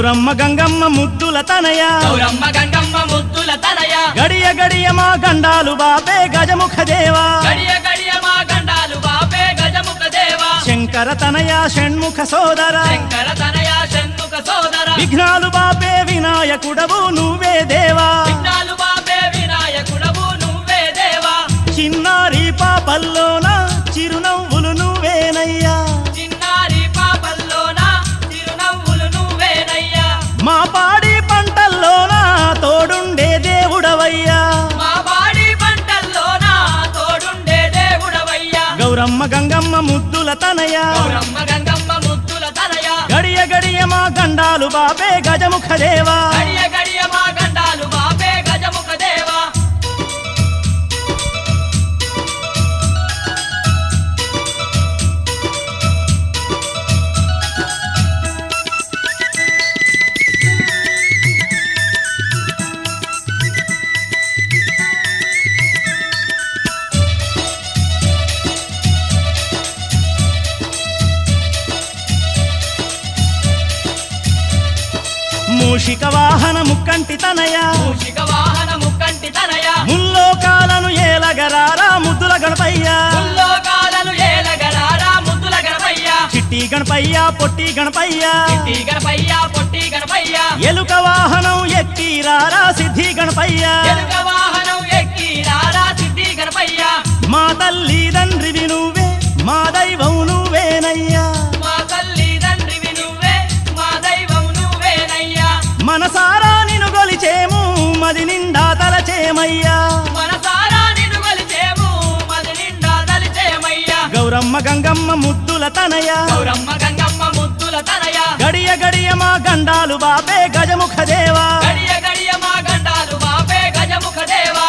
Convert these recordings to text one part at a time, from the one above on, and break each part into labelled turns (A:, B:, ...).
A: గౌరమ్మ గంగమ్మ ముద్దుల తనయ
B: గౌరమ్మ గంగమ్మ ముద్దుల తనయ
A: గడియ గడియ మా గండాలు బాపే గజముఖ దేవా
B: గడియ గడియ మా గండాలు బాపే గజముఖ దేవా
A: శంకర తనయ షణ్ముఖ సోదర
B: శంకర తనయ షణ్ముఖ సోదర
A: విఘ్నాలు బాపే వినాయకుడవు నువ్వే దేవా
B: విఘ్నాలు బాపే వినాయకుడవు నువ్వే దేవా
A: చిన్నారి పాపల్లోన చిరునవ్వులు నువ్వేనయ్యా
B: చిన్నారి పాపల్లోన చిరునవ్వులు నువ్వేనయ్యా
A: మా పాడి పంటల్లోన తోడుండే దేవుడవయ్యా
B: మా బాడి పంటల్లోన తోడుండే దేవుడవయ్యా
A: గౌరమ్మ గంగమ్మ ముద్దుల తనయ
B: గౌరమ్మ గంగమ్మ ముద్దుల తనయ
A: గడియ గడియ మా గండాలు బాపే గజముఖ దేవా
B: గడియ గడియ మా గండాలు బాపే గజముఖ దేవా
A: మూషిక వాహన ముక్కంటి తనయ
B: మూషిక వాహన ముక్కంటి తనయ
A: ముల్లోకాలను ఏలగరారా ముద్దుల గణపయ్య
B: ముల్లోకాలను ఏలగరారా ముద్దుల గణపయ్య
A: చిట్టి గణపయ్య పొట్టి గణపయ్య
B: ఈ గణపయ్య పొట్టి గణపయ్య
A: ఎలుక వాహనం ఎక్కి రారా సిద్ధి గణపయ్య
B: ఎలుక వాహనం ఎక్కి రారా సిద్ధి గణపయ్య
A: మా తల్లి తండ్రివి నువ్వే మా దైవం నువ్వేనయ్యా
B: మా తల్లి తండ్రివి నువ్వే మా దైవం నువ్వేనయ్యా
A: మనసారా నిన్ను గొలిచేము మది నిండా తలచేమయ్యా
B: మనసారా నిన్ను కొలిచేము మది నిండా తలిచేమయ్యా
A: గౌరమ్మ గంగమ్మ ముద్దుల తనయ
B: గౌరమ్మ గంగమ్మ ముద్దుల తనయ
A: గడియ గడియ మా గండాలు బాపే గజముఖ దేవా
B: గడియ గడియ మా గండాలు బాపే గజముఖ దేవా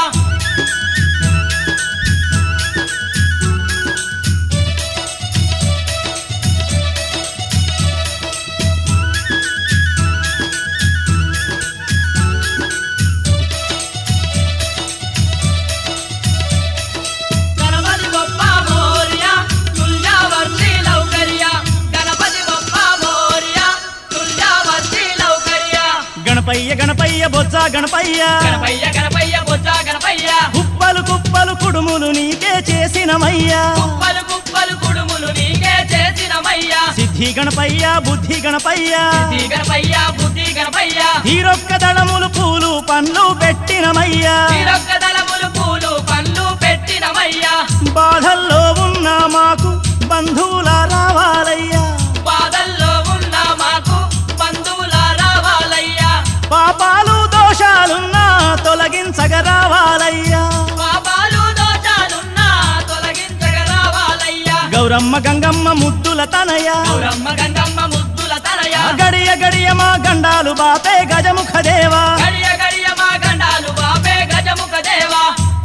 B: గణపతి బొప్ప మోరియా తుల్యావర్తి లౌకర్య గణపతి బొప్ప మోరియా తుల్యావర్తి లౌకర్య
A: గణపయ్య గణపయ్య బొజ్జ గణపయ్య
B: గణపయ్య గణపయ్య బొజ్జ గణపయ్య
A: కుప్పలు కుప్పలు కుడుములు నీకే చేసినమయ్యా
B: కుప్పలు కుప్పలు కుడుములు నీకే చేసినమయ్యా
A: సిద్ధి గణపయ్య బుద్ధి గణపయ్య
B: శ్రీ గణపయ్య బుద్ధి గణపయ్య
A: తీరొక్క దళములు పూలు పండ్లు పెట్టినమయ్యా
B: తీరొక్క దళములు పూలు పండ్లు పెట్టినమయ్యా
A: బాధల్లో ఉన్న మాకు బంధువుల రావాలయ్యా
B: బాధల్లో ఉన్న మాకు బంధువుల రావాలయ్యా
A: పాపాలు దోషాలున్నా తొలగించగ రావాలయ్యా
B: పాపాలు దోషాలున్నా తొలగించగ రావాలయ్యా
A: గౌరమ్మ గంగమ్మ ముద్దుల తనయ
B: గౌరమ్మ గంగమ్మ ముద్దుల తనయ
A: గడియ గడియ మా గండాలు బాపే గజముఖ దేవా
B: గడియ గడియ మా గండాలు బాపే గజముఖ దేవా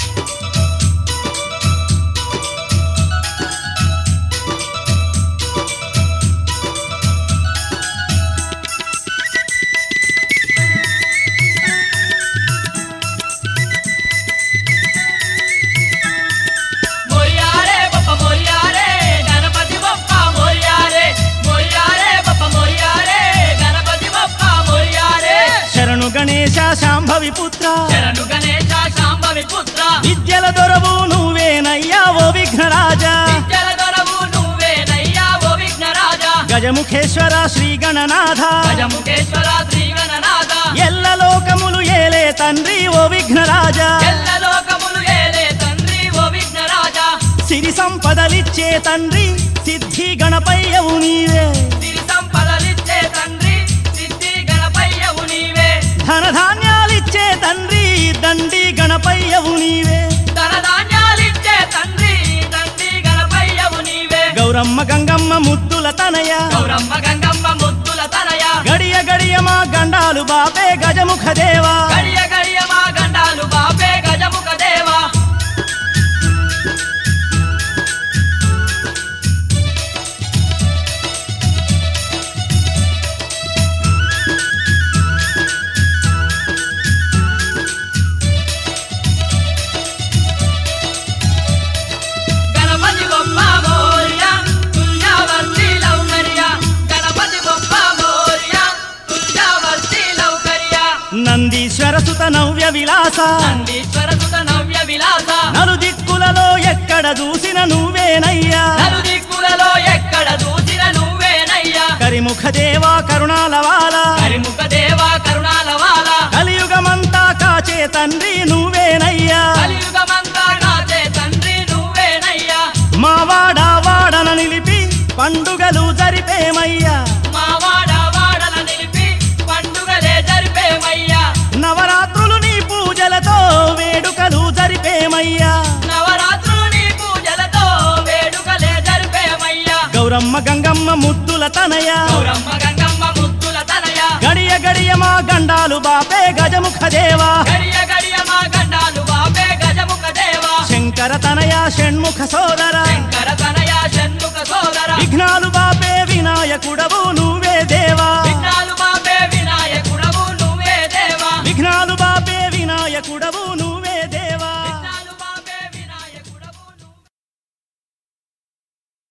B: మోరియారే బప్ప మోరియారే గణపతి బప్ప మోరియారే మోరియారే బప్ప మోరియారే గణపతి బప్ప మోరియారే
A: శరణు గణేశ శాంభవి పుత్ర
B: శరణు గణేశ శాంభవి పుత్ర
A: విద్యల దొరవు నువ్వేనయ్యా ఓ విఘ్నరాజా
B: విద్యల దొరవు నువ్వేనయ్యా ఓ విఘ్నరాజా
A: గజముఖేశ్వర శ్రీ గణనాథ
B: గజముఖేశ్వర శ్రీ గణనాథ
A: ఎల్ల లోకములు ఏలే తండ్రి ఓ విఘ్నరాజా
B: ఎల్ల లోకములు ఏలే తండ్రి ఓ విఘ్నరాజా
A: సిరి సంపదలిచ్చే తండ్రి సిద్ధి గణపయ్యవు నీవే
B: సిరి సంపదలిచ్చే తండ్రి సిద్ధి గణపయ్యవు నీవే
A: ధనధాన్యాలిచ్చే తండ్రి దండి గణపయ్యవు నీవే
B: ధన ధాన్యాలిచ్చే తండ్రి తండ్రి గణపయ్యవు నీవే
A: గౌరమ్మ గంగమ్మ ముద్దుల తనయ
B: గౌరమ్మ గంగమ్మ ముద్దుల తనయ
A: గడియ గడియ మా గండాలు బాపే గజముఖ దేవా
B: గడియ గడియ మా గండాలు బాపే గజముఖ దేవా గణపతి బొప్ప మోరియా తుల్యావర్తి లౌకర్య గణపతి బొప్ప మోరియా తుల్యావర్తి
A: నవ్య విలాస
B: నందీశ్వర సుత నవ్య విలాస
A: నలు దిక్కులలో ఎక్కడ చూసిన నువ్వేనయ్యా
B: నలు దిక్కులలో ఎక్కడ చూసిన నువ్వేనయ్యా
A: కరిముఖ దేవా కరుణాలవాల
B: హరిముఖ దేవా కరుణాల వాల
A: కలియుగమంతా కాచే తండ్రి నువ్వేనయ్యా
B: కలియుగమంతా నాచే తండ్రి నువ్వేనయ్యా
A: మా వాడ వాడన నిలిపి పండుగలు జరిపేమయ్యా
B: మా వాడ వాడల నిలిపి పండుగలే జరిపేమయ్యా
A: నవరాత్రులు నీ పూజలతో వేడుకలు జరిపేమయ్యా
B: నవరాత్రులు నీ పూజలతో వేడుకలే జరిపేమయ్యా
A: గౌరమ్మ గంగమ్మ ముద్దుల తనయ
B: గౌరమ్మ గంగమ్మ ముద్దుల తనయ
A: గడియ గడియ మా గండాలు బాపే గజముఖ దేవా
B: గడియ గడియ మా గండాలు బాపే గజముఖ దేవా
A: శంకర తనయ షణ్ముఖ సోదర
B: శంకర తనయ షణ్ముఖ సోదర
A: విఘ్నాలు బాపే వినాయకుడ